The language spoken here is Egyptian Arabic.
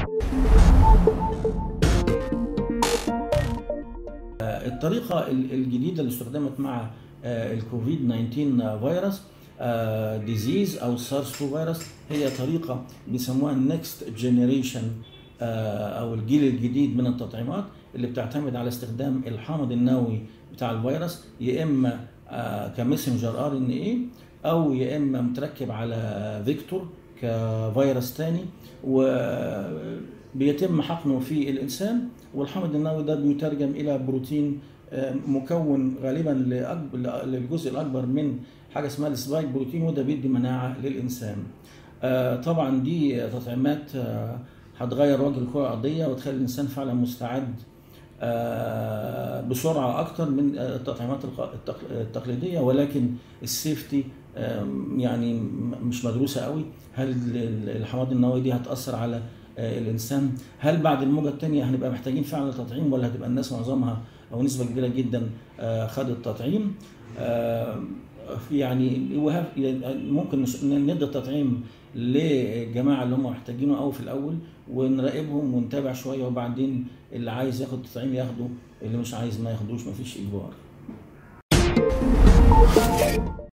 الطريقة الجديدة اللي استخدمت مع الكوفيد 19 فيروس ديزيز او سارس 2 فيروس هي طريقة بيسموها نكست جنريشن او الجيل الجديد من التطعيمات اللي بتعتمد على استخدام الحامض النووي بتاع الفيروس يا اما كمسنجر ار ان اي او يا اما متركب على فيكتور كفيروس تاني وبيتم حقنه في الانسان والحامض النووي ده بيترجم الى بروتين مكون غالبا للجزء الاكبر من حاجه اسمها السبايك بروتين وده بيدي مناعه للانسان. طبعا دي تطعيمات هتغير وجه الكره الارضيه وتخلي الانسان فعلا مستعد بسرعه اكتر من التطعيمات التقليديه ولكن السيفتي يعني مش مدروسه قوي هل الحماض النووي دي هتاثر على الانسان هل بعد الموجه الثانيه هنبقى محتاجين فعلا تطعيم ولا هتبقى الناس معظمها او نسبه كبيره جدا خدت تطعيم يعني ممكن ندي التطعيم للجماعه اللي هم محتاجينه قوي في الاول ونراقبهم ونتابع شويه وبعدين اللي عايز ياخد تطعيم ياخده اللي مش عايز ما ياخدوش مفيش اجبار